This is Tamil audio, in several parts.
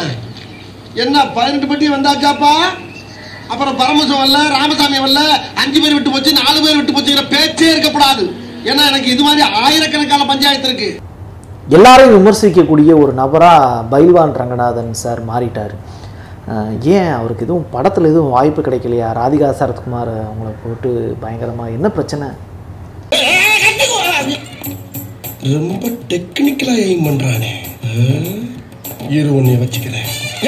என்ன பதினெட்டு பட்டி வந்தாச்சாப்பா அப்புறம் பரமசம் வரல ராமசாமி வரல அஞ்சு பேர் விட்டு போச்சு நாலு பேர் விட்டு போச்சுங்கிற பேச்சே இருக்கக்கூடாது ஏன்னா எனக்கு இது மாதிரி ஆயிரக்கணக்கான பஞ்சாயத்து இருக்கு எல்லாரையும் விமர்சிக்கக்கூடிய ஒரு நபராக பைல்வான் ரங்கநாதன் சார் மாறிட்டார் அஹ் ஏன் அவருக்கு எதுவும் படத்தில் எதுவும் வாய்ப்பு கிடைக்கலையா ராதிகா சரத்குமார் அவங்கள போட்டு பயங்கரமாக என்ன பிரச்சனை ரொம்ப டெக்னிக்கலா எய்ம் பண்றானே இரு உன்னை வச்சுக்கிறேன்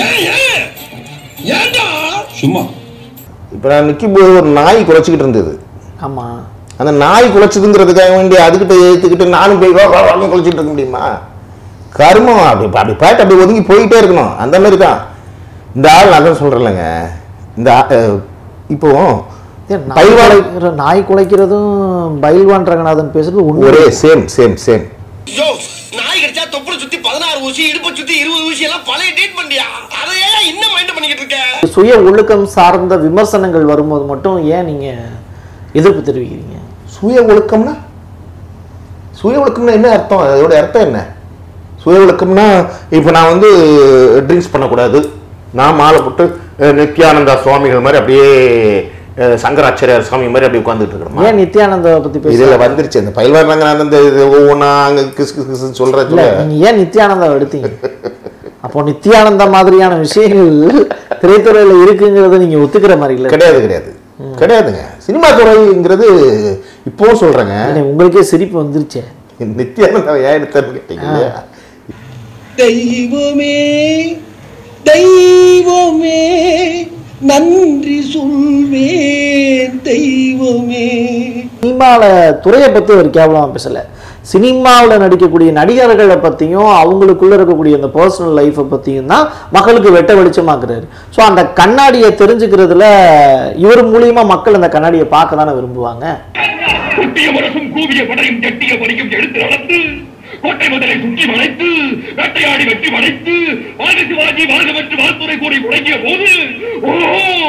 ஏன்டா சும்மா இப்போ நான் நிற்கும்போது ஒரு நாய் குலைச்சிக்கிட்டு இருந்தது ஆமாம் அந்த நாய் குலைச்சதுங்கிறதுக்காக வேண்டி அதுக்கிட்ட ஏற்றுக்கிட்டு நானும் போய் வா, வா, வான்னு குலைச்சிட்டு இருக்க முடியுமா கருமம் அப்படி அப்படி பாட்டு அப்படி ஒதுங்கி போயிட்டே இருக்கணும் அந்த மாதிரி தான் இந்த ஆள் நான் தான் சொல்கிறேன்லங்க இந்த ஆ- அஹ், இப்போ ஏன் நாய் பைல்வான் குலைக்கிற நாய் குலைக்கிறதும் பைல்வான் ரங்கநாதன் பேசுறது ஒன்று ஒரே சேம் சேம் சேம் யோ நாய் கடிச்சா தொப்புளை சுத்தி பதினாறு ஊசி இடுப்பை சுத்தி இருபது ஊசி எல்லாம் பழைய ட்ரீட் பண்ணியா அதையே இன்னும் மைண்ட் பண்ணிக்கிட்டு இருக்க சுய ஒழுக்கம் சார்ந்த விமர்சனங்கள் வரும்போது மட்டும் ஏன் நீங்கள் எதிர்ப்பு தெரிவிக்கிறீங்க சுய ஒழுக்கம்னா சுய ஒழுக்கம்னா என்ன அர்த்தம் அதோட அர்த்தம் என்ன சுய ஒழுக்கம்னா இப்போ நான் வந்து ட்ரிங்க்ஸ் பண்ணக்கூடாது நான் மாலை போட்டு அஹ், நித்யானந்தா சுவாமிகள் மாதிரி அப்படியே அஹ், சங்கராச்சாரியார் சுவாமி மாதிரி அப்படியே உட்காந்துட்டு இருக்கணுமா ஏன் நித்யானந்தாவை பற்றி பேச இதுல வந்துருச்சு இந்த பயில்வார் ரங்கநாதன் இந்த இது ஒவ்வொன்றா அங்க கிஸ் கிஸ் கிஸ்ன்னு சொல்றது இல்லை நீங்கள் ஏன் நித்யானந்தாவை எடுத்தீங்க அப்போ நித்யானந்தா மாதிரியான விஷயங்கள் திரைத்துறையில் இருக்குங்கிறத நீங்கள் ஒத்துக்கிற மாதிரி இல்லை கிடையாது கிடையாது கிடையாதுங்க சினிமா துறைங்கிறது இப்போவும் சொல்றேங்க இல்லை, உங்களுக்கே சிரிப்பு வந்துருச்சே நித்யானந்தா ஏன் எடுத்தேன்னு கேட்டீங்க இல்லையா? தெய்வமே தெய்வமே நன்றி சொல்வேன் தெய்வமே சினிமாவில் துறையை பற்றி ஒரு கேவலமாக பேசலை சினிமாவில் நடிக்கக்கூடிய நடிகர்களை பற்றியும் அவங்களுக்குள்ள இருக்கக்கூடிய அந்த பர்சனல் லைஃப்பை பற்றியும் தான் மக்களுக்கு வெட்ட வெளிச்சமாக்குறாரு ஸோ அந்த கண்ணாடியை தெரிஞ்சுக்கிறதுல இவர் மூலியமா மக்கள் அந்த கண்ணாடியை பார்க்க தானே விரும்புவாங்க கொட்டிய முரசும் கூவிய படையும் கட்டிய பணியும் எடுத்து நடந்து கோட்டை முதலை சுற்றி வளைத்து வேட்டையாடி வெற்றி வளைத்து வாழ்க சிவாஜி வாழ்க வெற்றி வாழ்த்துறை கூடி முழங்கிய போது ஓ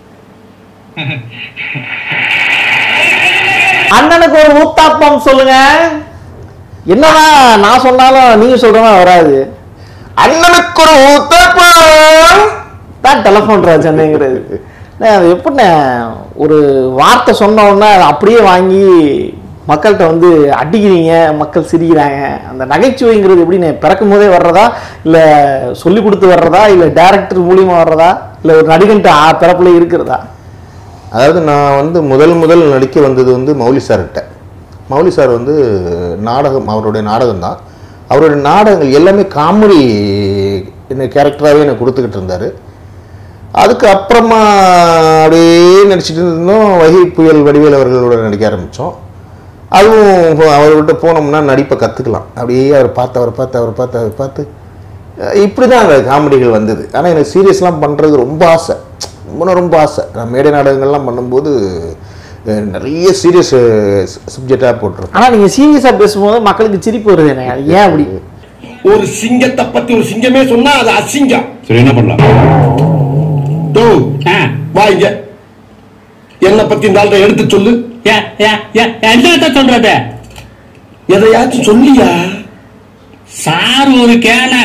அண்ணனுக்கு ஒரு ஊத்தாப்பம் சொல்லுங்க என்னதான் நான் சொன்னாலும் நீங்க சொல்றமா வராது அண்ணனுக்கு ஒரு ஊத்தப்பம் தான் டெலஃபோன் சென்னைங்கிறது அது எப்படிண்ணே ஒரு வார்த்தை சொன்ன உடனே அதை அப்படியே வாங்கி மக்கள்கிட்ட வந்து அடிக்கிறீங்க மக்கள் சிரிக்கிறாங்க அந்த நகைச்சுவைங்கிறது எப்படிண்ணே பிறக்கும் போதே வர்றதா இல்லை சொல்லி கொடுத்து வர்றதா இல்லை டைரக்டர் மூலியமா வர்றதா இல்லை ஒரு நடிகன்ட்டு ஆ பிறப்புல இருக்கிறதா அதாவது நான் வந்து முதல் முதல் நடிக்க வந்தது வந்து மௌலி சார்கிட்ட மௌலி சார் வந்து நாடகம் அவருடைய நாடகம் தான் அவருடைய நாடகங்கள் எல்லாமே காமெடி என்ன கேரக்டராகவே எனக்கு கொடுத்துக்கிட்டு இருந்தார் அதுக்கு அப்புறமா அப்படியே நடிச்சிட்டு இருந்தோம் வகை புயல் வடிவேல் அவர்களோட நடிக்க ஆரம்பித்தோம் அதுவும் அவர்கிட்ட போனோம்னா நடிப்பை கற்றுக்கலாம் அப்படியே அவர் பார்த்து அவர் பார்த்து அவர் பார்த்து அவர் பார்த்து அஹ் இப்படி தான் அந்த காமெடிகள் வந்தது ஆனால் எனக்கு சீரியஸ்லாம் பண்ணுறது ரொம்ப ஆசை ரொம்ப ரொம்ப ஆசை நான் மேடை நாடகங்கள்லாம் பண்ணும்போது அஹ் நிறைய சீரியஸ் சப்ஜெக்டாக போட்டிருக்கேன் ஆனா நீங்க சீரியஸா பேசும்போது மக்களுக்கு சிரிப்பு வருது எனக்கு அது ஏன் அப்படி ஒரு சிங்கத்தை பத்தி ஒரு சிங்கமே சொன்னா அது அசிங்கம் சரி என்ன பண்ணலாம் டோ ஆ, வா இங்க என்னை பத்தி இந்த ஆள்கிட்ட எடுத்து சொல்லு ஏ, ஏ, ஏ, என்னத்த சொல்றது எதையாச்சும் சொல்லியா சார் ஒரு கேன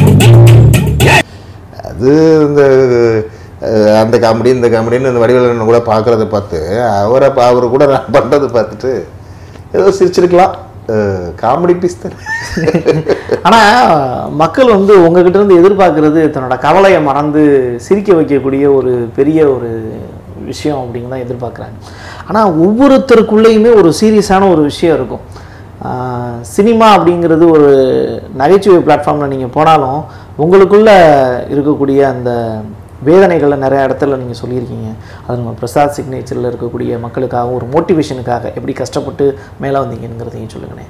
அது இந்த அஹ், அந்த காமெடி இந்த காமெடின்னு இந்த வடிவேலன் கூட பார்க்குறத பார்த்து அவரை பா- அவர் கூட நான் பண்ணுறதை பார்த்துட்டு ஏதோ சிரிச்சிருக்கலாம் காமெடி பீஸ் தான் ஆனா மக்கள் வந்து உங்ககிட்ட இருந்து எதிர்பார்க்கறது தன்னோட கவலையை மறந்து சிரிக்க வைக்கக்கூடிய ஒரு பெரிய ஒரு விஷயம் அப்படின்னு தான் எதிர்பார்க்குறாங்க ஆனா ஒவ்வொருத்தருக்குள்ளேயுமே ஒரு சீரியஸான ஒரு விஷயம் இருக்கும் ஆஹ் சினிமா அப்படிங்கிறது ஒரு நகைச்சுவை பிளாட்ஃபார்மில் நீங்கள் போனாலும் உங்களுக்குள்ள இருக்கக்கூடிய அந்த வேதனைகளை நிறைய இடத்துல நீங்கள் சொல்லியிருக்கீங்க அது நம்ம பிரசாத் சிக்னேச்சரில் இருக்கக்கூடிய மக்களுக்காக ஒரு மோட்டிவேஷனுக்காக எப்படி கஷ்டப்பட்டு மேலே வந்தீங்கங்கிறதையும் சொல்லுங்கண்ணே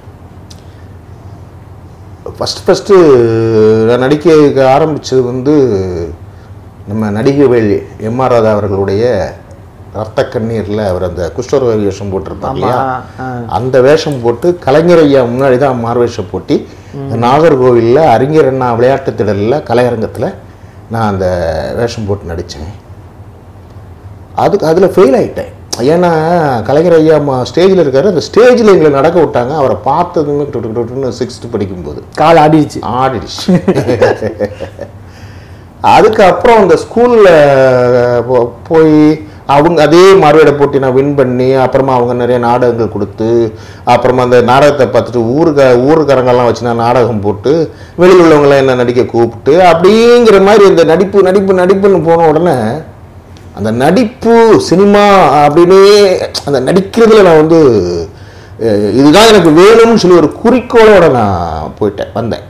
ஃபஸ்ட்டு ஃபஸ்ட்டு நான் நடிக்க ஆரம்பித்தது வந்து நம்ம நடிகவேல் எம்ஆர் ராதா அவர்களுடைய ரத்த கண்ணீரில் அவர் அந்த குஷ்டரோக வேஷம் போட்டிருப்பாங்க இல்லையா ஆ. அந்த வேஷம் போட்டு கலைஞர் ஐயா முன்னாடி தான் மார்வேஷம் போட்டி நாகர்கோவிலில் அறிஞர் அண்ணா விளையாட்டுத் திடலில் கலையரங்கத்தில் நான் அந்த வேஷம் போட்டு நடித்தேன் அதுக்கு அதில் ஃபெயில் ஆயிட்டேன் ஏன்னா கலைஞர் ஐயா ஸ்டேஜில் இருக்காரு அந்த ஸ்டேஜில் எங்களை நடக்க விட்டாங்க அவரை பார்த்ததுமே சிக்ஸ்த்து படிக்கும்போது கால் ஆடிடுச்சு ஆடிடுச்சு அதுக்கப்புறம் அந்த ஸ்கூலில் போய் அவங்க அதே மாறுவேட போட்டி நான் வின் பண்ணி அப்புறமா அவங்க நிறைய நாடகங்கள் கொடுத்து அப்புறமா அந்த நாடகத்தை பார்த்துட்டு ஊருக்க ஊருக்காரங்கெல்லாம் வச்சு நான் நாடகம் போட்டு வெளியில் உள்ளவங்களாம் என்ன நடிக்க கூப்பிட்டு அப்படிங்கிற மாதிரி இந்த நடிப்பு நடிப்பு நடிப்புன்னு போன உடனே அந்த நடிப்பு சினிமா அப்படின்னே அந்த நடிக்கிறதுல நான் வந்து அஹ், இதுதான் எனக்கு வேணும்னு சொல்லி ஒரு குறிக்கோளோட நான் போயிட்டேன் வந்தேன்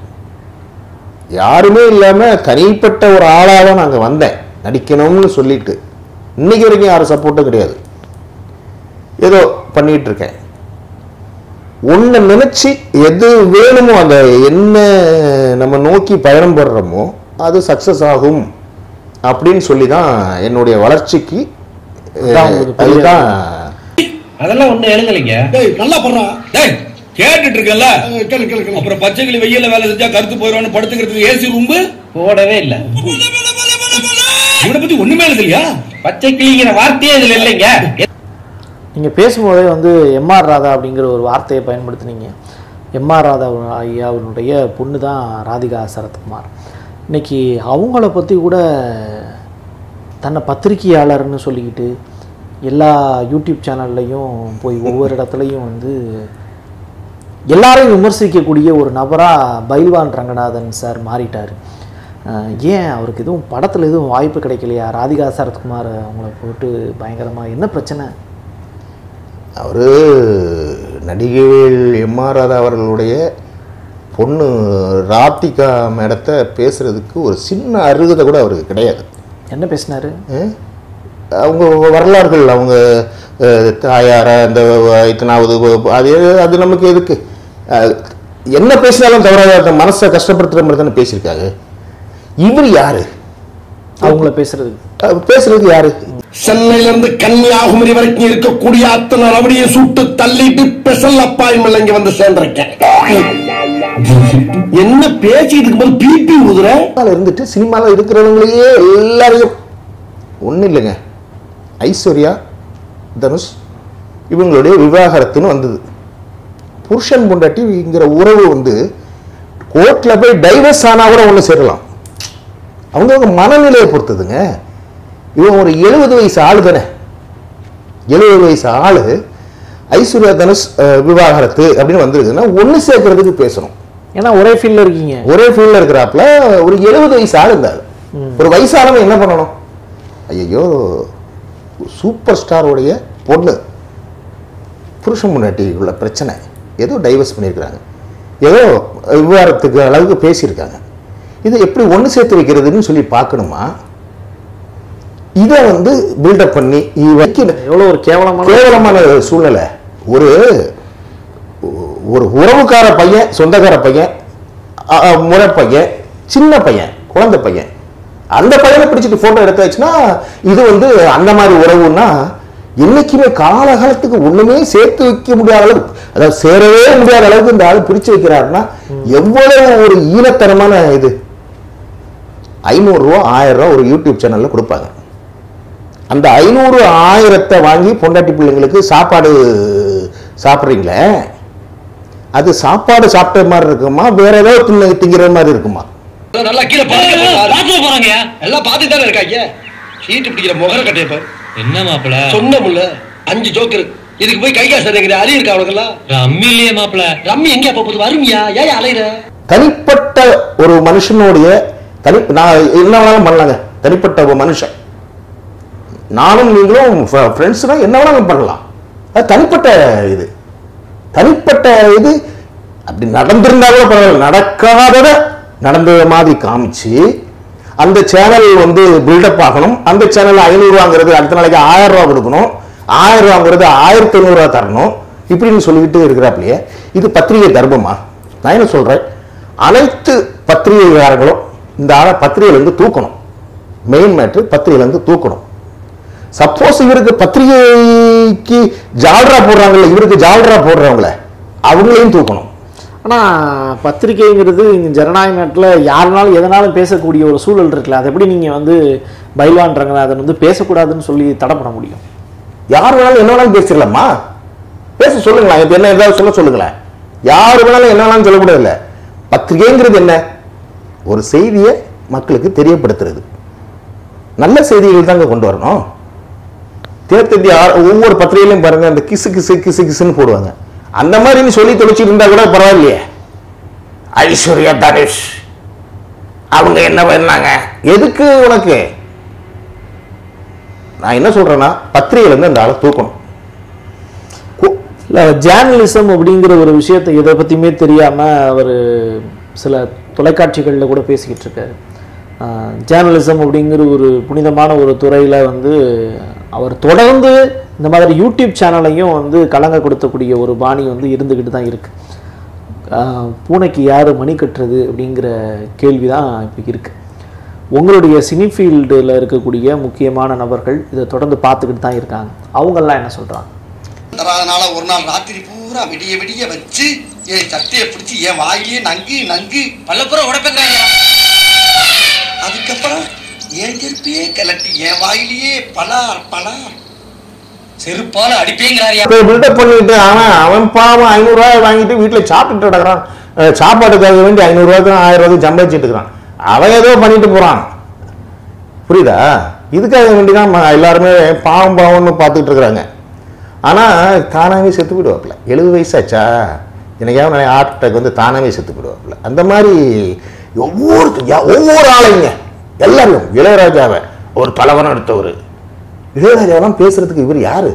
யாருமே இல்லாமல் தனிப்பட்ட ஒரு ஆளாக தான் நாங்கள் வந்தேன் நடிக்கணும்னு சொல்லிட்டு இன்னைக்கு வரைக்கும் யாரும் சப்போர்ட்டும் கிடையாது ஏதோ பண்ணிட்டு இருக்கேன் ஒன்றை நினைச்சு எது வேணுமோ அந்த என்ன நம்ம நோக்கி பயணம் படுறோமோ அது சக்ஸஸ் ஆகும் அப்படின்னு சொல்லி தான் என்னுடைய வளர்ச்சிக்கு அஹ், அதான் உங்களுக்கு பெரிய- அதுதான் அதெல்லாம் ஒண்ணு எழுதலைங்க டேய் நல்லா பண்றா டேய் கேட்டுட்டு இருக்கல அஹ் கேளு கேளு கேளு அப்புறம் பச்சைக்கிளி வெயில்ல வேலை செஞ்சா கருத்து போயிடுவான்னு படுத்துக்கிறதுக்கு ஏசி ரூம்பு போடவே இல்ல இவனை பத்தி ஒண்ணுமே எழுதலையா பச்சை கிளிங்கிற வார்த்தையே இதுல இல்லைங்க நீங்கள் பேசும்போதே வந்து எம்ஆர் ராதா அப்படிங்கிற ஒரு வார்த்தையை பயன்படுத்துனீங்க எம்ஆர் ராதா ஐயா அவருடைய பொண்ணு தான் ராதிகா சரத்குமார் இன்னைக்கு அவங்கள பற்றி கூட தன்னை பத்திரிகையாளர்னு சொல்லிக்கிட்டு எல்லா யூடியூப் சேனல்லையும் போய் ஒவ்வொரு இடத்துலையும் வந்து எல்லாரையும் விமர்சிக்கக்கூடிய ஒரு நபராக பைல்வான் ரங்கநாதன் சார் மாறிட்டார் அஹ் ஏன் அவருக்கு எதுவும் படத்தில் எதுவும் வாய்ப்பு கிடைக்கலையா ராதிகா சரத்குமார் அவங்கள போட்டு பயங்கரமாக என்ன பிரச்சனை அவர் நடிகைகள் எம்ஆர் ராதா அவர்களுடைய பொண்ணு ராதிகா மேடத்தை பேசுறதுக்கு ஒரு சின்ன அருகதை கூட அவருக்கு கிடையாது என்ன பேசினாரு அஹ் அவங்க வரலாறுகள் அவங்க அஹ், தாயார அந்த இத்தனாவது வ- அது அது நமக்கு எதுக்கு அஹ், என்ன பேசினாலும் தவறாக அந்த மனசை கஷ்டப்படுத்துகிற மாதிரி தானே பேசியிருக்காங்க இவர் யாரு அவங்கள பேசுறதுக்கு அஹ், பேசுறதுக்கு யாரு சென்னையில இருந்து கன்னியாகுமரி வரைக்கும் இருக்கக்கூடிய அத்தனை ரவடியை சுட்டு தள்ளிட்டு ஸ்பெஷல் அப்பாயின்மெண்ட் இங்க வந்து சேர்ந்திருக்கேன் என்ன பேச்சு இதுக்கு போது பிபி ஊதுற சினிமாவில் இருந்துட்டு சினிமாவில் இருக்கிறவங்களையே எல்லாரையும் ஒன்றும் இல்லைங்க ஐஸ்வர்யா தனுஷ் இவங்களுடைய விவாகரத்துன்னு வந்தது புருஷன் பொண்டாட்டிங்கிற உறவு வந்து கோர்ட்டில் போய் டைவர்ஸ் ஆனால் கூட ஒன்று சேரலாம் அவங்கவுங்க மனநிலையை பொறுத்ததுங்க இவன் ஒரு எழுபது வயசு ஆளு தானே எழுபது வயசு ஆளு ஐஸ்வர்யா தனுஷ் அஹ், விவாகரத்து அப்படின்னு வந்திருக்குன்னா ஒன்று சேர்க்கறதுக்கு பேசணும் ஏன்னா ஒரே ஃபீல்டில் இருக்கீங்க ஒரே ஃபீல்டில் இருக்கிறாப்புல ஒரு எழுபது வயசு ஆள் இருந்தார் ஒரு வயசானவன் என்ன பண்ணணும் ஐயோ சூப்பர் ஸ்டாரோடைய பொண்ணு புருஷன் முன்னாடி உள்ள பிரச்சனை ஏதோ டைவர்ஸ் பண்ணியிருக்கிறாங்க ஏதோ விவாதத்துக்கு அளவுக்கு பேசியிருக்காங்க இதை எப்படி ஒன்று சேர்த்து வைக்கிறதுன்னு சொல்லி பார்க்கணுமா இதை வந்து பில்டப் பண்ணி வைக்கல எவ்வளோ ஒரு கேவலமான கேவலமான சூழ்நிலை ஒரு ஒரு உறவுக்கார பையன் சொந்தக்கார பையன் அ- அ, முறை பையன் சின்ன பையன் குழந்தை பையன் அந்த பையனை பிடிச்சிட்டு போட்டோ எடுத்தாச்சுன்னா இது வந்து அந்த மாதிரி உறவுன்னா என்னைக்குமே காலகாலத்துக்கு ஒண்ணுமே சேர்த்து வைக்க முடியாத அளவுக்கு அதாவது சேரவே முடியாத அளவுக்கு இந்த ஆள் பிரிச்சு வைக்கிறாருன்னா எவ்வளவு ஒரு ஈனத்தனமான இது ஐநூறுரூவா ஆயிரம் ரூபா ஒரு யூடியூப் சேனல்ல கொடுப்பாங்க அந்த ஐநூறு ஆயிரத்தை வாங்கி பொண்டாட்டி பிள்ளைங்களுக்கு சாப்பாடு சாப்பிட்றீங்களே அது சாப்பாடு சாப்பிட்ட மாதிரி இருக்குமா வேற ஏதாவது தின்ன திங்கிற மாதிரி இருக்குமா நல்லா கீழே பாருங்க பாத்துல போறாங்க எல்லாம் பார்த்துட்டு தானே இருக்காங்க சீட்டு பிடிக்கிற முகர கட்டைய பாரு என்ன மாப்பிள சொன்னமுல்ல அஞ்சு ஜோக்கர் இதுக்கு போய் கை காசு தரீங்க அறிவு இருக்கா அவனுக்கெல்லாம் ரம்மி இல்லையே மாப்பிள ரம்மி எங்க அப்ப போது வருமியா ஏன் அலையிற தனிப்பட்ட ஒரு மனுஷனுடைய தனி நான் என்ன வேணாலும் பண்ணலாங்க தனிப்பட்ட ஒரு மனுஷன் நானும் நீங்களும் ஃப்ரெண்ட்ஸ்னா என்ன வேணாலும் பண்ணலாம் அது தனிப்பட்ட இது தனிப்பட்ட இது அப்படி நடந்திருந்தாலும் பரவாயில்ல நடக்காததை நடந்தது மாதிரி காமிச்சு அந்த சேனல் வந்து பில்டப் ஆகணும் அந்த சேனல் ஐநூறுவாங்கிறது அடுத்த நாளைக்கு ஆயிரம் ரூபா கொடுக்கணும் ஆயிரம் ரூபாங்கிறது ஆயிரத்தி ஐநூறுரூவா தரணும் இப்படின்னு சொல்லிக்கிட்டு இருக்கிறாப்லையே இது பத்திரிகை தர்மமா நான் என்ன சொல்றேன் அனைத்து பத்திரிகைக்காரங்களும் இந்த ஆளை பத்திரிகையிலேருந்து தூக்கணும் மெயின் மேட்ரு பத்திரிகையிலேருந்து தூக்கணும் சப்போஸ் இவருக்கு பத்திரிகைக்கு ஜால்ரா போடுறாங்கல்ல இவருக்கு ஜால்ரா போடுறவங்கள அவங்களையும் தூக்கணும் ஆனால் பத்திரிகைங்கிறது இங்கே ஜனநாயக நாட்டில் யாருனாலும் எதனாலும் பேசக்கூடிய ஒரு சூழல் இருக்குல்ல அதை எப்படி நீங்கள் வந்து பைல்வான் ரங்கநாதன் வந்து பேசக்கூடாதுன்னு சொல்லி தடை பண்ண முடியும் யார் வேணாலும் என்ன வேணாலும் பேசிடலாமா பேச சொல்லுங்களேன் இப்போ என்ன ஏதாவது சொல்ல சொல்லுங்களேன் யார் வேணாலும் என்ன வேணாலும் சொல்லக்கூடாது இல்லை பத்திரிகைங்கிறது என்ன ஒரு செய்தியை மக்களுக்கு தெரியப்படுத்துறது நல்ல செய்திகள் தாங்க கொண்டு வரணும் தேர்தந்தி ஒவ்வொரு பத்திரிகையிலும் பாருங்க அந்த கிசு கிசு கிசு கிசுன்னு போடுவாங்க அந்த மாதிரி நீ சொல்லி தொலைச்சிட்டு இருந்தா கூட பரவாயில்லையே ஐஸ்வர்யா தனுஷ் அவங்க என்ன பண்ணாங்க எதுக்கு உனக்கு நான் என்ன சொல்றேன்னா பத்திரிகையில இருந்து அந்த ஆளை தூக்கணும் கு- இல்லை ஜேர்னலிசம் அப்படிங்கிற ஒரு விஷயத்தை இதை பற்றியுமே தெரியாமல் அவர் சில தொலைக்காட்சிகளில் கூட பேசிக்கிட்டு இருக்காரு ஜேர்னலிசம் அப்படிங்கிற ஒரு புனிதமான ஒரு துறையில் வந்து அவர் தொடர்ந்து இந்த மாதிரி யூடியூப் சேனலையும் வந்து கலங்க கொடுத்தக்கூடிய ஒரு பாணி வந்து இருந்துக்கிட்டு தான் இருக்கு ஆஹ் பூனைக்கு யார் மணி கட்டுறது அப்படிங்கிற கேள்வி தான் இப்போ இருக்கு உங்களுடைய சினி ஃபீல்டில் இருக்கக்கூடிய முக்கியமான நபர்கள் இதை தொடர்ந்து பார்த்துக்கிட்டு தான் இருக்காங்க அவங்கெல்லாம் என்ன சொல்கிறாங்க அதனால ஒரு நாள் ராத்திரி பூரா விடிய விடிய வச்சு என் சட்டையை பிடிச்சி என் வாயிலேயே நங்கு நங்கு பல்லப்புறம் உடப்பேங்கிறாங்க அதுக்கப்புறம் என் செருப்பையே கிளட்டி என் வாயிலேயே பலார் பலார் செருப்பால அடிப்பேங்கிறாரியா இப்போ பில்டப் பண்ணிட்டு அவன் அவன் பாவம் ஐநூறுரூவா வாங்கிட்டு வீட்டில் சாப்பிட்டுட்டு கிடக்குறான் அஹ் சாப்பாட்டுக்காக வேண்டி ஐநூறுரூவாக்கும் ஆயிரம் ரூபாய்க்கு சம்பாதிச்சிட்டு இருக்கிறான் அவன் ஏதோ பண்ணிட்டு போறான் புரியுதா இதுக்காக வேண்டி தான் ம- எல்லாருமே பாவம் பாவம்னு பார்த்துட்டு இருக்கிறாங்க ஆனால் தானாகவே செத்து போயிடுவாப்புல எழுபது வயசாச்சா எனக்காவது நிறைய ஹார்ட் அட்டாக் வந்து தானாகவே செத்து போயிடுவாப்புல அந்த மாதிரி ஒவ்வொரு யா- ஒவ்வொரு ஆளைங்க எல்லாரும் இளையராஜாவை ஒரு தலைவனம் எடுத்தவர் இளையராஜாவெல்லாம் பேசுறதுக்கு இவர் யாரு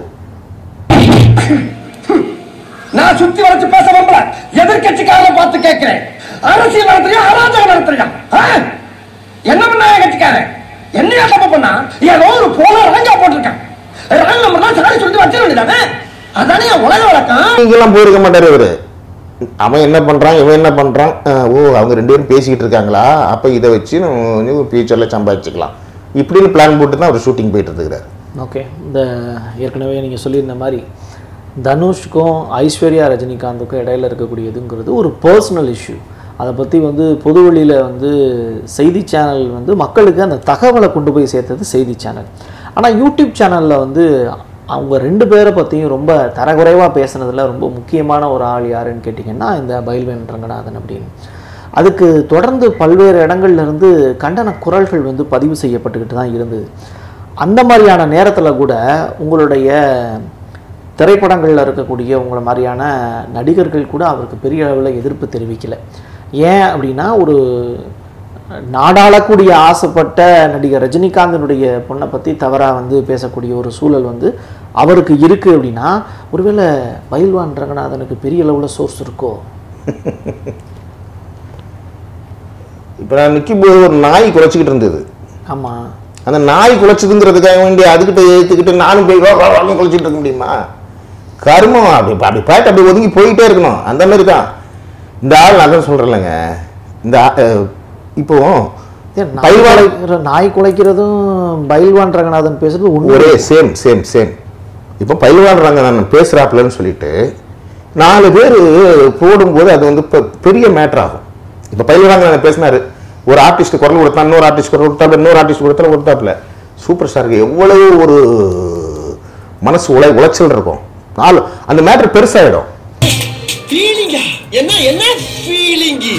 நான் சுத்தி வளைச்சு பேச விரும்பல எதிர்கட்சிக்காரரை பார்த்து கேட்கிறேன் அரசியல் நடத்துறியா அராஜகம் நடத்துறியா ஆ? என்ன பண்ணா என் கட்சிக்காரன் என்னையா தப்பு பண்ணா ஏதோ ஒரு போல ரங்கா போட்டிருக்கான் ராங் நம்பர் சாரி சொல்லி வச்சிட வேண்டியதானே அதானே என் உலக வழக்கம் நீங்கெல்லாம் போயிருக்க மாட்டாரு இவரு அவன் என்ன பண்றான் இவன் என்ன பண்றான் அஹ் ஓ அவங்க ரெண்டு பேரும் பேசிக்கிட்டு இருக்காங்களா அப்ப இதை வச்சு நம்ம ஃபியூச்சர்ல சம்பாதிச்சுக்கலாம் இப்படின்னு பிளான் போட்டு தான் அவர் ஷூட்டிங் போயிட்டு இருக்கிறாரு ஓகே இந்த ஏற்கனவே நீங்கள் சொல்லியிருந்த மாதிரி தனுஷ்க்கும் ஐஸ்வர்யா ரஜினிகாந்துக்கும் இடையில இருக்கக்கூடியதுங்கிறது ஒரு பர்சனல் இஷ்யூ அதை பற்றி வந்து பொதுவெளியில் வந்து செய்தி சேனல் வந்து மக்களுக்கு அந்த தகவலை கொண்டு போய் சேர்த்தது செய்தி சேனல் ஆனால் யூடியூப் சேனலில் வந்து அவங்க ரெண்டு பேரை பற்றியும் ரொம்ப தரக்குறைவாக பேசுனதுல ரொம்ப முக்கியமான ஒரு ஆள் யாருன்னு கேட்டிங்கன்னா இந்த பைல்வேன் ரங்கநாதன் அப்படின்னு அதுக்கு தொடர்ந்து பல்வேறு இடங்கள்ல இருந்து கண்டன குரல்கள் வந்து பதிவு செய்யப்பட்டுக்கிட்டு தான் இருந்தது அந்த மாதிரியான நேரத்தில் கூட உங்களுடைய திரைப்படங்களில் இருக்கக்கூடிய உங்களை மாதிரியான நடிகர்கள் கூட அவருக்கு பெரிய அளவில் எதிர்ப்பு தெரிவிக்கல ஏன் அப்படின்னா ஒரு நாடாளக்கூடிய ஆசைப்பட்ட நடிகர் ரஜினிகாந்தினுடைய பொண்ணை பற்றி தவறாக வந்து பேசக்கூடிய ஒரு சூழல் வந்து அவருக்கு இருக்குது அப்படின்னா ஒருவேளை பயில்வான் ரங்கநாதனுக்கு பெரிய அளவில் சோர்ஸ் இருக்கோ இப்போ நான் நிற்கும் போது ஒரு நாய் குலைச்சிக்கிட்டு இருந்தது ஆமாம் அந்த நாய் குலைச்சதுங்கிறதுக்காக வேண்டி அதுக்கிட்ட ஏற்றுக்கிட்டு நானும் போய் வா, வா, வான்னு குலைச்சிட்டு இருக்க முடியுமா கர்மம் அப்படி அப்படி பார்த்து அப்படி ஒதுங்கி போயிட்டே இருக்கணும் அந்த மாதிரி தான் இந்த ஆள் நான் தான் சொல்கிறேன்லங்க இந்த ஆ- அஹ் இப்போ ஏன் நாய் பயில்வான் குலைக்கிற- நாய் குலைக்கிறதும் பயில்வான் ரங்கநாதன் பேசுறது உண்மை ஒரே சேம் சேம் சேம் இப்போ பயில்வாடுறாங்க நான் பேசுகிறாப்புலன்னு சொல்லிட்டு நாலு பேர் போடும்போது அது வந்து இப்போ பெரிய மேட்டர் ஆகும் இப்போ பயில்வாங்க நான் பேசினாரு ஒரு ஆர்டிஸ்ட் குரல் கொடுத்தா இன்னொரு ஆர்டிஸ்ட் குரல் கொடுத்தாப்புல இன்னொரு ஆர்டிஸ்ட் கொடுத்தா கொடுத்தாப்புல சூப்பர் ஸ்டாருக்கு எவ்வளவு ஒரு மனசு உழை உளைச்சல் இருக்கும் நாலு அந்த மேட்டர் பெருசாயிடும் ஃபீலிங்கா என்ன என்ன ஃபீலிங்கி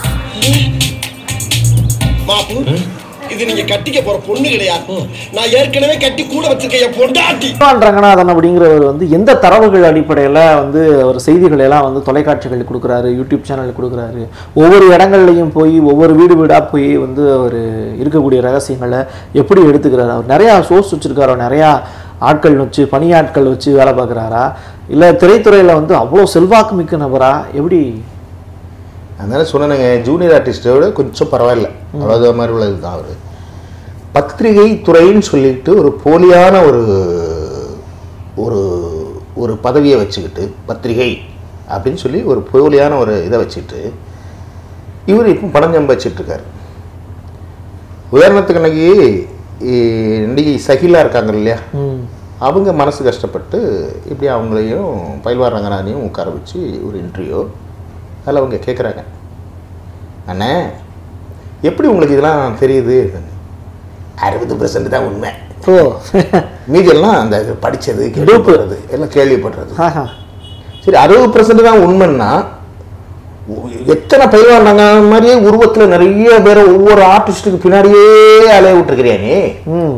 மாப்பு இது நீங்க கட்டிக்க போற பொண்ணு கிடையாது நான் ஏற்கனவே கட்டி கூட வச்சிருக்க என் பொண்டாட்டி பயில்வான் ரங்கநாதன் அப்படிங்கிறவர் வந்து எந்த தரவுகள் அடிப்படையில் வந்து அவர் செய்திகளை எல்லாம் வந்து தொலைக்காட்சிகளுக்கு கொடுக்குறாரு யூடியூப் சேனலுக்கு கொடுக்குறாரு ஒவ்வொரு இடங்கள்லையும் போய் ஒவ்வொரு வீடு வீடாக போய் வந்து அவர் இருக்கக்கூடிய ரகசியங்களை எப்படி எடுத்துக்கிறாரு அவர் நிறையா சோர்ஸ் வச்சுருக்காரோ நிறையா ஆட்கள் வச்சு பணியாட்கள் வச்சு வேலை பார்க்குறாரா இல்லை திரைத்துறையில் வந்து அவ்வளோ செல்வாக்கு மிக்க நபரா எப்படி அதனால சொன்னேங்க ஜூனியர் ஆர்டிஸ்டோட கொஞ்சம் பரவாயில்ல அவ்வளோ மாதிரி உள்ளது தான் அவர் பத்திரிகை துறைன்னு சொல்லிட்டு ஒரு போலியான ஒரு ஒரு ஒரு பதவியை வச்சுக்கிட்டு பத்திரிகை அப்படின்னு சொல்லி ஒரு போலியான ஒரு இதை வச்சுட்டு இவர் இப்போ பணம் சம்பாதிச்சிட்டு இருக்காரு உதாரணத்துக்கு அன்னைக்கு இ- நடிகை சகிலா இருக்காங்க இல்லையா ம் அவங்க மனசு கஷ்டப்பட்டு இப்படி அவங்களையும் பயில்வார் ரங்கநாதனையும் உட்கார வச்சு ஒரு இன்டர்வியூ அதில் அவங்க கேட்குறாங்க அண்ணே எப்படி உங்களுக்கு இதெல்லாம் தெரியுது அறுபது பர்சன்ட் தான் உண்மை ஓ மீதியெல்லாம் அந்த படித்தது கேள்விப்படுறது எல்லாம் கேள்விப்படுறது ஆஹா சரி அறுபது பர்சன்ட் தான் உண்மைன்னா எத்தனை பயில்வான் மாதிரியே உருவத்துல நிறைய பேரை ஒவ்வொரு ஆர்டிஸ்டுக்கு பின்னாடியே அலைய விட்டுருக்கிறியா நீ ம்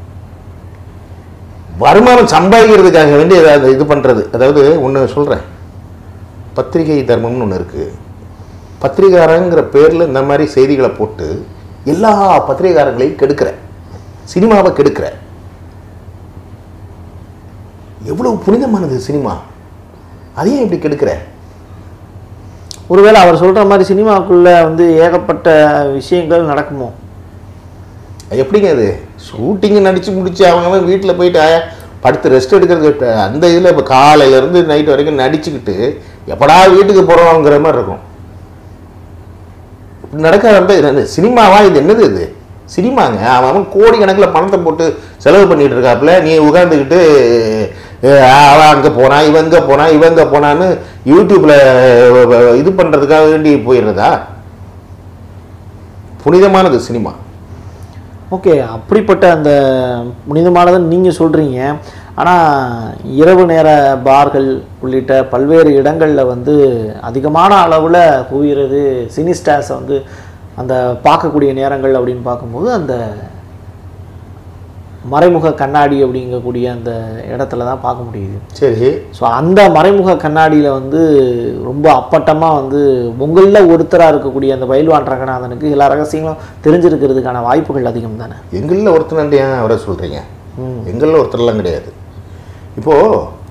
வருமானம் சம்பாதிக்கிறதுக்காக வேண்டி ஏதாவது இது பண்றது அதாவது ஒன்று சொல்றேன் பத்திரிகை தர்மம்னு ஒன்று இருக்கு பத்திரிகாரங்கிற பேர்ல இந்த மாதிரி செய்திகளை போட்டு எல்லா பத்திரிகாரங்களையும் கெடுக்கிற சினிமாவை கெடுக்கிற எவ்வளவு புனிதமானது சினிமா அதையும் இப்படி கெடுக்கிற ஒருவேளை அவர் சொல்ற மாதிரி சினிமாக்குள்ள வந்து ஏகப்பட்ட விஷயங்கள் நடக்குமோ அது எப்படிங்க அது ஷூட்டிங் நடிச்சு முடிச்சு அவங்க வீட்டில் போயிட்டு ஆ, படுத்து ரெஸ்ட் எடுக்கிறது விட்டு, அந்த இதில் இப்போ காலையிலேருந்து நைட் வரைக்கும் நடிச்சுக்கிட்டு எப்படா வீட்டுக்கு போகிறோங்கிற மாதிரி இருக்கும் இப்படி நடக்க வந்து இது என்னது? சினிமாவா இது என்னது இது சினிமாங்க அவன் அவன் கோடி கணக்கில் பணத்தை போட்டு செலவு பண்ணிட்டு இருக்காப்புல நீ உட்காந்துக்கிட்டு அவன் அங்கே போனா இவன் இங்கே போனா இவன் இங்கே போனான்னு யூடியூப்பில் இது பண்ணுறதுக்காக வேண்டி போயிடுறதா புனிதமானது சினிமா ஓகே அப்படிப்பட்ட அந்த புனிதமானதுன்னு நீங்கள் சொல்கிறீங்க ஆனால் இரவு நேர பார்கள் உள்ளிட்ட பல்வேறு இடங்களில் வந்து அதிகமான அளவில் குவிகிறது சினிஸ்டாஸை வந்து அந்த பார்க்கக்கூடிய நேரங்கள் அப்படின்னு பார்க்கும்போது அந்த மறைமுக கண்ணாடி அப்படிங்கக்கூடிய அந்த இடத்துல தான் பார்க்க முடியுது சரி ஸோ அந்த மறைமுக கண்ணாடியில் வந்து ரொம்ப அப்பட்டமாக வந்து உங்களில் ஒருத்தராக இருக்கக்கூடிய அந்த பயில்வான் ரங்கநாதனுக்கு எல்லா ரகசியங்களும் தெரிஞ்சிருக்கிறதுக்கான வாய்ப்புகள் அதிகம் தானே எங்களில் ஒருத்தன் ஏன் அவரை சொல்கிறீங்க ம். எங்களில் ஒருத்தர்லாம் கிடையாது இப்போது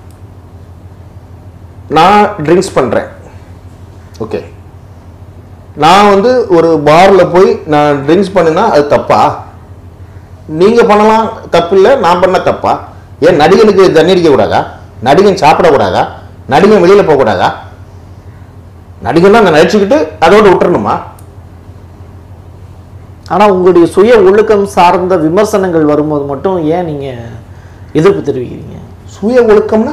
நான் ட்ரிங்க்ஸ் பண்ணுறேன் ஓகே நான் வந்து ஒரு பாரில் போய் நான் ட்ரிங்க்ஸ் பண்ணினா அது தப்பா நீங்கள் பண்ணலாம் தப்பு இல்லை நான் பண்ண தப்பா ஏன் நடிகனுக்கு தண்ணி அடிக்க கூடாதா நடிகன் சாப்பிடக்கூடாதா நடிகன் வெளியில் போகக்கூடாதா நடிகன் தான் நடிச்சுக்கிட்டு அதோட விட்டுறணுமா ஆனால் உங்களுடைய சுய ஒழுக்கம் சார்ந்த விமர்சனங்கள் வரும்போது மட்டும் ஏன் நீங்கள் எதிர்ப்பு தெரிவிக்கிறீங்க சுய ஒழுக்கம்னா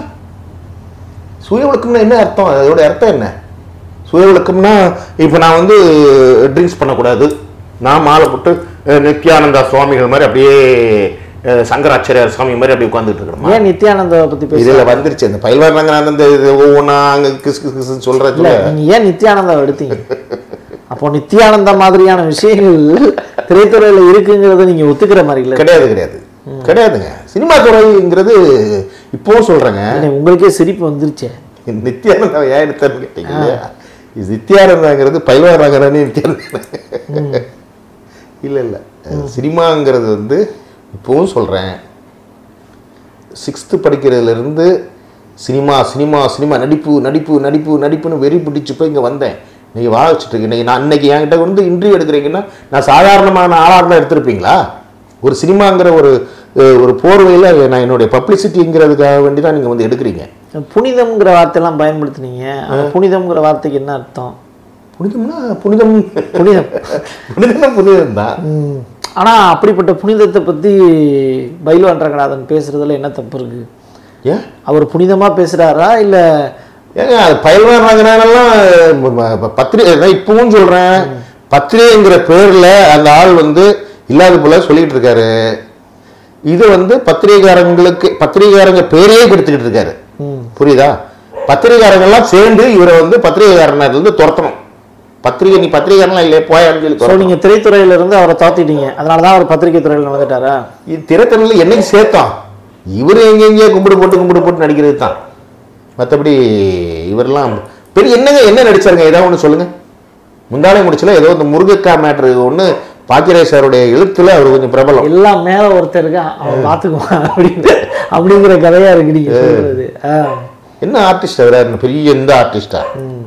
சுய ஒழுக்கம்னா என்ன அர்த்தம் அதோட அர்த்தம் என்ன சுய ஒழுக்கம்னா இப்போ நான் வந்து ட்ரிங்க்ஸ் பண்ணக்கூடாது நான் மாலை போட்டு அஹ், நித்யானந்தா சுவாமிகள் மாதிரி அப்படியே அஹ், சங்கராச்சாரியார் சுவாமி மாதிரி அப்படியே உட்காந்துட்டு இருக்கணுமா ஏன் நித்யானந்தாவை பற்றி பேச இதுல வந்துருச்சு இந்த பயில்வான் ரங்கநாதன் இந்த இது ஒவ்வொன்றா அங்க கிஸ் கிஸ் கிஸ்ன்னு சொல்றது இல்லை நீங்கள் ஏன் நித்யானந்தாவை எடுத்தீங்க அப்போ நித்யானந்தா மாதிரியான விஷயங்கள் திரைத்துறையில் இருக்குங்கிறத நீங்கள் ஒத்துக்கிற மாதிரி இல்லை கிடையாது கிடையாது கிடையாதுங்க சினிமா துறைங்கிறது இப்போவும் சொல்றேங்க இல்லை, உங்களுக்கே சிரிப்பு வந்துருச்சே நித்யானந்தா ஏன் எடுத்தான்னு கேட்டீங்க இல்லையா இது நித்யானந்தாங்கிறது பயில்வான் ரங்கநாதனே நித்யானந்தா இல்ல இல்ல சினிமாங்கிறது வந்து இப்போவும் சொல்றேன் சிக்ஸ்த்து படிக்கிறதுலேருந்து சினிமா சினிமா சினிமா நடிப்பு நடிப்பு நடிப்பு நடிப்புன்னு வெறி பிடிச்சு போய் இங்கே வந்தேன் நீங்கள் வாழ வச்சுட்டு இருக்கு. இன்னைக்கு நான் இன்னைக்கு என்கிட்ட வந்து இன்டர்வியூ எடுக்கிறீங்கன்னா நான் சாதாரணமான ஆளாக இருந்தால் எடுத்திருப்பீங்களா ஒரு சினிமாங்கிற ஒரு அஹ், ஒரு போர்வையில் நான் என்னுடைய பப்ளிசிட்டிங்கிறதுக்காக வேண்டி தான் நீங்கள் வந்து எடுக்கிறீங்க புனிதம்ங்கிற வார்த்தையெல்லாம் பயன்படுத்துனீங்க ஆனா புனிதம்ங்கிற வார்த்தைக்கு என்ன அர்த்தம் புனிதம்னா புனிதம் புனிதம் புனிதம்னா புனிதம் தான் ஆனா அப்படிப்பட்ட புனிதத்தை பத்தி பைல்வான் ரங்கநாதன் பேசுறதுல என்ன தப்பு இருக்கு ஏன் அவர் புனிதமா பேசுறாரா இல்ல ஏங்க அது பயில்வான் வாங்கினாலும் பத்திரிகை நான் இப்பவும் சொல்றேன் பத்திரிகைங்கிற பேர்ல அந்த ஆள் வந்து இல்லாத போல சொல்லிட்டு இருக்காரு இது வந்து பத்திரிகைக்காரங்களுக்கு பத்திரிகைக்காரங்க பேரையே கெடுத்துக்கிட்டு இருக்காரு புரியுதா பத்திரிகைக்காரங்கெல்லாம் சேர்ந்து இவரை வந்து பத்திரிகைக்காரனா இருந்து துரத்தணும் பத்திரிகை நீ பத்திரிகைக்காரனா இல்லையே போயான்னு சொல்லி ஸோ துரத்தணும். நீங்க திரைத்துறையில இருந்து அவரை தாத்திட்டீங்க அதனாலதான் அவர் பத்திரிகை துறையில் நடந்துட்டாரா இது திரைத்தனில் என்னைக்கு சேர்த்தான் இவர் எங்கெங்கேயோ கும்பிடு போட்டு கும்பிடு போட்டு நடிக்கிறது தான் மற்றபடி இவரெல்லாம் பெரிய என்னங்க என்ன நடிச்சாருங்க ஏதாவது ஒன்று சொல்லுங்க முந்தானை முடிச்சல ஏதோ இந்த முருகக்கா மேட்ரு ஒன்று பாக்கியராஜ் சாருடைய எழுத்துல அவர் கொஞ்சம் பிரபலம் எல்லாம் மேல ஒருத்தர் இருக்கா அவன் பாத்துக்குவான் அப்படின்னு அப்படிங்கிற கதையா இருக்கு நீங்க சொல்றது ஆ. என்ன ஆர்டிஸ்ட் அவர் பெரிய எந்த ஆர்டிஸ்டா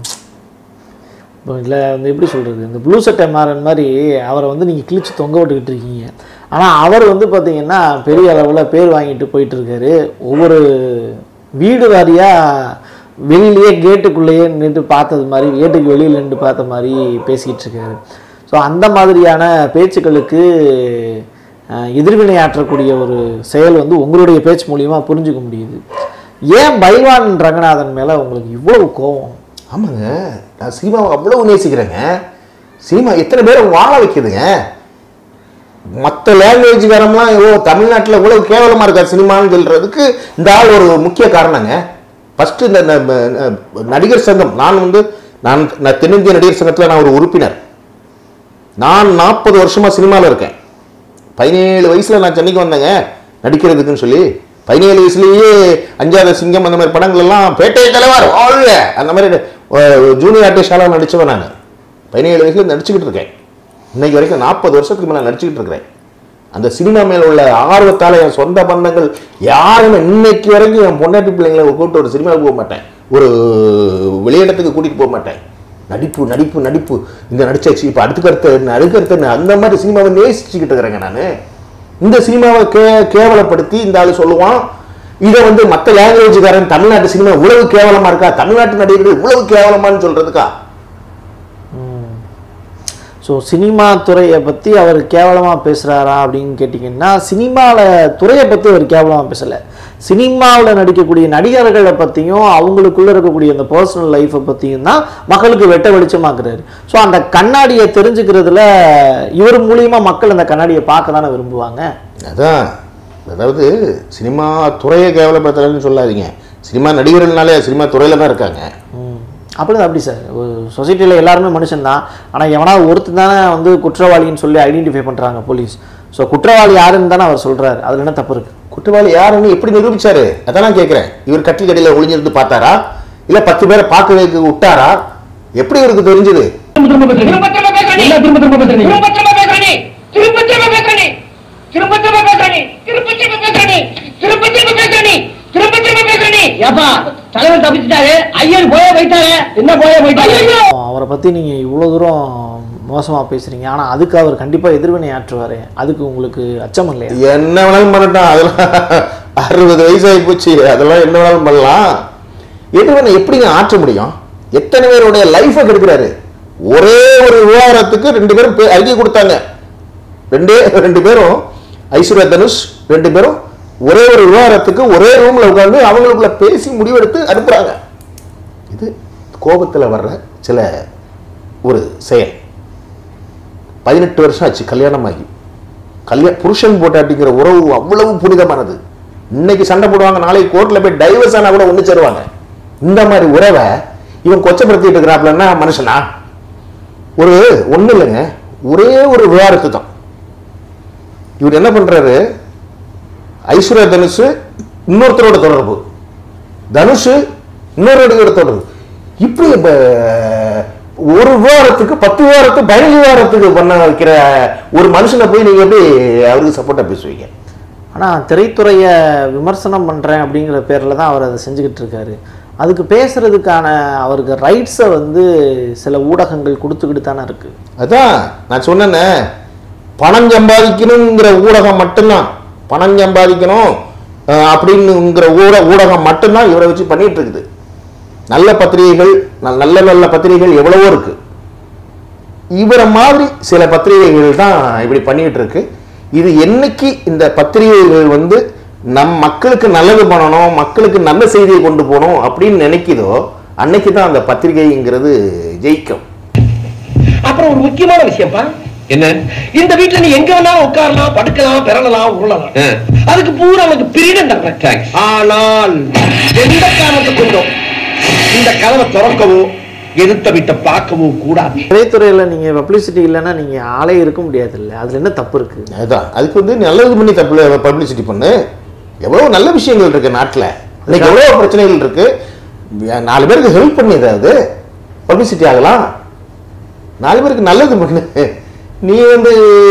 இப்போ இல்லை வந்து எப்படி சொல்கிறது இந்த ப்ளூ சட்டை மாறன் மாதிரி அவரை வந்து நீங்கள் கிழிச்சு தொங்க விட்டுக்கிட்டு இருக்கீங்க ஆனால் அவர் வந்து பார்த்தீங்கன்னா பெரிய அளவில் பேர் வாங்கிட்டு போயிட்டு இருக்காரு ஒவ்வொரு வீடு வாரியாக வெளியிலேயே கேட்டுக்குள்ளேயே நின்று பார்த்தது மாதிரி கேட்டுக்கு வெளியில் நின்று பார்த்த மாதிரி பேசிக்கிட்டு இருக்காரு ஸோ அந்த மாதிரியான பேச்சுக்களுக்கு அஹ், எதிர்வினையாற்றக்கூடிய ஒரு செயல் வந்து உங்களுடைய பேச்சு மூலியமா புரிஞ்சுக்க முடியுது ஏன் பைல்வான் ரங்கநாதன் மேலே உங்களுக்கு இவ்வளவு கோவம் ஆமாங்க நான் சினிமாவை அவ்வளவு நேசிக்கிறேங்க சினிமா எத்தனை பேரை வாழ வைக்குதுங்க மற்ற லாங்குவேஜ்காரம்லாம் எவ்வளோ தமிழ்நாட்டில் இவ்வளவு கேவலமாக இருக்கா சினிமான்னு சொல்கிறதுக்கு இந்த ஆள் ஒரு முக்கிய காரணங்க ஃபஸ்ட்டு இந்த ந- ந- நடிகர் சங்கம் நான் வந்து நான் நான் தென்னிந்திய நடிகர் சங்கத்தில் நான் ஒரு உறுப்பினர் நான் நாற்பது வருஷமா சினிமாவில் இருக்கேன் பதினேழு வயசுல நான் சென்னைக்கு வந்தேங்க நடிக்கிறதுக்குன்னு சொல்லி பதினேழு வயசுலயே அஞ்சாவது சிங்கம் அந்த மாதிரி படங்கள் எல்லாம் பேட்டை தலைவர் வாழ்க அந்த மாதிரி ஜூனியர் ஆர்டிஸ்டால நடிச்சவன் நான் பதினேழு வயசுல நடிச்சுக்கிட்டு இருக்கேன் இன்னைக்கு வரைக்கும் நாற்பது வருஷத்துக்கு மேலே நடிச்சுக்கிட்டு இருக்கிறேன் அந்த சினிமா மேல உள்ள ஆர்வத்தால என் சொந்த பந்தங்கள் யாருமே இன்னைக்கு வரைக்கும் என் பொண்டாட்டி பிள்ளைங்களை கூப்பிட்டு ஒரு சினிமாவுக்கு போக மாட்டேன் ஒரு வெளியிடத்துக்கு கூட்டிட்டு போக மாட்டேன் நடிப்பு நடிப்பு நடிப்பு இந்த நடிச்சாச்சு இப்போ அடுத்துக்கு அடுத்த அடுக்கு அடுத்த அந்த மாதிரி சினிமாவை நேசிச்சுக்கிட்டு இருக்கிறேங்க நான் இந்த சினிமாவை கே கேவலப்படுத்தி இந்த ஆளு சொல்லுவான் இதை வந்து மற்ற லாங்குவேஜ்காரன் தமிழ்நாட்டு சினிமா இவ்வளவு கேவலமா இருக்கா தமிழ்நாட்டு நடிகர்கள் இவ்வளவு கேவலமான்னு சொல்றதுக்கா ஸோ சினிமா துறையை பற்றி அவர் கேவலமாக பேசுகிறாரா அப்படின்னு கேட்டிங்கன்னா சினிமாவில் துறையை பற்றி அவர் கேவலமாக பேசலை சினிமாவில் நடிக்கக்கூடிய நடிகர்களை பற்றியும் அவங்களுக்குள்ளே இருக்கக்கூடிய அந்த பர்சனல் லைஃப்பை பற்றியும் தான் மக்களுக்கு வெட்ட வெளிச்சமாக்குறாரு ஸோ அந்த கண்ணாடியை தெரிஞ்சுக்கிறதுல இவர் மூலியமா மக்கள் அந்த கண்ணாடியை பார்க்க தானே விரும்புவாங்க அதான் அதாவது சினிமா துறையை கேவலப்படுத்துறதுன்னு சொல்லாதீங்க சினிமா நடிகர்கள்னாலே சினிமா துறையில தான் இருக்காங்க அப்படி அப்படி சார் ஒரு சொசைட்டியில் எல்லாருமே மனுஷன் தான் ஆனால் எவனாவது ஒருத்தர் தானே வந்து குற்றவாளின்னு சொல்லி ஐடென்டிஃபை பண்ணுறாங்க போலீஸ் ஸோ குற்றவாளி யாருன்னு தானே அவர் சொல்கிறாரு அதில் என்ன தப்பு இருக்குது குற்றவாளி யாருன்னு எப்படி நிரூபிச்சாரு அதான் நான் கேட்கிறேன் இவர் கட்டில் கடையில் ஒளிஞ்சிருந்து பார்த்தாரா இல்ல பத்து பேரை பார்க்கறதுக்கு விட்டாரா எப்படி இவருக்கு தெரிஞ்சது திரும்ப திரும்ப பேசுறீ இல்ல திரும்ப திரும்ப பேசுறீ திரும்ப திரும்ப பேசுறீ திரும்ப திரும்ப பேசுறீ திரும்ப திரும்ப பேசுறீ திரும்ப திரும்ப பேசுறீ திரும்ப திரும்ப பேசுறீ திரும்ப திரும்ப பேசுறீ ஏப்பா தலைவர் தப்பிச்சிட்டாரு ஐயர் போயே போயிட்டாரு என்ன போயே போயிட்டாரு அவரை பற்றி நீங்கள் இவ்வளோ தூரம் மோசமாக பேசுகிறீங்க ஆனால் அதுக்கு அவர் கண்டிப்பாக எதிர்வினை ஆற்றுவார் அதுக்கு உங்களுக்கு அச்சம் இல்லையா என்ன வேணாலும் பண்ணட்டும் அதெல்லாம் அறுபது வயசாகி போச்சு அதெல்லாம் என்ன வேணாலும் பண்ணலாம் எதுவனை எப்படிங்க ஆற்ற முடியும் எத்தனை பேருடைய லைஃபை கெடுக்கிறாரு ஒரே ஒரு விவகாரத்துக்கு ரெண்டு பேரும் பே- அறிக்கை கொடுத்தாங்க ரெண்டே ரெண்டு பேரும் ஐஸ்வர்யா தனுஷ் ரெண்டு பேரும் ஒரே ஒரு விவகாரத்துக்கு ஒரே ரூம்ல உட்கார்ந்து அவங்களுக்குள்ள பேசி முடிவெடுத்து அனுப்புறாங்க இது கோபத்துல வர்ற சில ஒரு செயல் பதினெட்டு வருஷம் ஆச்சு கல்யாணம் ஆகி கல்யாண புருஷன் போட்டாட்டிங்கிற உறவு அவ்வளவு புனிதமானது இன்னைக்கு சண்டை போடுவாங்க நாளைக்கு கோர்ட்ல போய் டைவர்ஸ் ஆனா கூட ஒண்ணு சேருவாங்க இந்த மாதிரி உறவை இவன் கொச்சப்படுத்திட்டு இருக்கிறாப்லன்னா மனுஷனா ஒரு ஒண்ணு இல்லைங்க ஒரே ஒரு விவகாரத்து தான் இவர் என்ன பண்றாரு ஐஸ்வர்யா தனுஷ் இன்னொருத்தரோட தொடர்பு தனுஷ் இன்னொருத்தரோட தொடர்பு இப்படி இப்ப ஒரு விவகாரத்துக்கு பத்து விவகாரத்து பதினஞ்சு விவகாரத்துக்கு பண்ண வைக்கிற ஒரு மனுஷனை போய் நீங்க எப்படி அவருக்கு சப்போர்ட்டா பேசுவீங்க ஆனால் திரைத்துறையை விமர்சனம் பண்ணுறேன் அப்படிங்கிற பேரில் தான் அவர் அதை செஞ்சுக்கிட்டு இருக்காரு அதுக்கு பேசுறதுக்கான அவருக்கு ரைட்ஸை வந்து சில ஊடகங்கள் கொடுத்துக்கிட்டு தானே இருக்கு அதான் நான் சொன்னேனே பணம் சம்பாதிக்கணுங்கிற ஊடகம் மட்டும்தான் பணம் சம்பாதிக்கணும் அஹ், அப்படின்னுங்கிற ஊட ஊடகம் மட்டும்தான் இவரை வச்சு பண்ணிட்டு இருக்குது நல்ல பத்திரிகைகள் ந- நல்ல நல்ல பத்திரிகைகள் எவ்வளவோ இருக்கு இவரை மாதிரி சில பத்திரிகைகள் தான் இப்படி பண்ணிட்டு இருக்கு இது என்னைக்கு இந்த பத்திரிகைகள் வந்து நம் மக்களுக்கு நல்லது பண்ணணும் மக்களுக்கு நல்ல செய்தியை கொண்டு போகணும் அப்படின்னு நினைக்குதோ அன்னைக்கு தான் அந்த பத்திரிகைங்கிறது ஜெயிக்கும் அப்புறம் ஒரு முக்கியமான விஷயம்ப்பா என்ன இந்த வீட்டுல நீ எங்க வேணாலும் உட்காரலாம் படுக்கலாம் பெறலாம் உருளலாம் ஆ. அதுக்கு பூரா உனக்கு பீரிடம் தர்றேன் Thanks. ஆனால் எந்த காரணத்தை கொண்டும் இந்த கதவை திறக்கவோ எதிர்த்த வீட்டை பார்க்கவோ கூடாது திரைத்துறையில் நீங்கள் பப்ளிசிட்டி இல்லைன்னா நீங்கள் ஆளே இருக்க முடியாது இல்லை அதில் என்ன தப்பு இருக்குது அதான் அதுக்கு வந்து நல்லது பண்ணி தப்பு பப்ளிசிட்டி பண்ணு எவ்வளவு நல்ல விஷயங்கள் இருக்கு நாட்டுல இன்னைக்கு எவ்வளவு பிரச்சனைகள் இருக்கு நாலு பேருக்கு ஹெல்ப் பண்ணி ஏதாவது பப்ளிசிட்டி ஆகலாம் நாலு பேருக்கு நல்லது பண்ணு நீ வந்து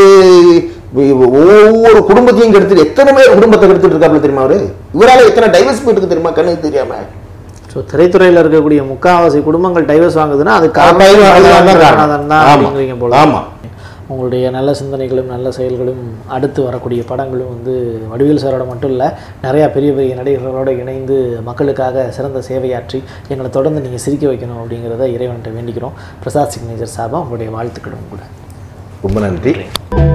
ஒவ்வொரு குடும்பத்தையும் கெடுத்து எத்தனை பேர் குடும்பத்தை கெடுத்துட்டு இருக்காப்ல தெரியுமா அவரு இவரால எத்தனை டைவர்ஸ் போயிட்டு தெரியுமா கண்ணுக்கு தெரியாம ஸோ திரைத்துறையில் இருக்கக்கூடிய முக்காவாசி குடும்பங்கள் டைவர்ஸ் வாங்குதுன்னா அது divers வாங்குறதுதான் தான் காரணம். காரணம் தான் ஆமா. அப்படிங்கிறீங்க போல ஆமா. உங்களுடைய நல்ல சிந்தனைகளும் நல்ல செயல்களும் அடுத்து வரக்கூடிய படங்களும் வந்து வடிவேல் சாரோட மட்டும் இல்லை நிறையா பெரிய பெரிய நடிகர்களோடு இணைந்து மக்களுக்காக சிறந்த சேவையாற்றி எங்களை தொடர்ந்து நீங்கள் சிரிக்க வைக்கணும் அப்படிங்கிறத இறைவன்கிட்ட வேண்டிக்கிறோம் பிரசாத் சிக்னேச்சர் சார்பாக உங்களுடைய வாழ்த்துக்களும் கூட ரொம்ப நன்றி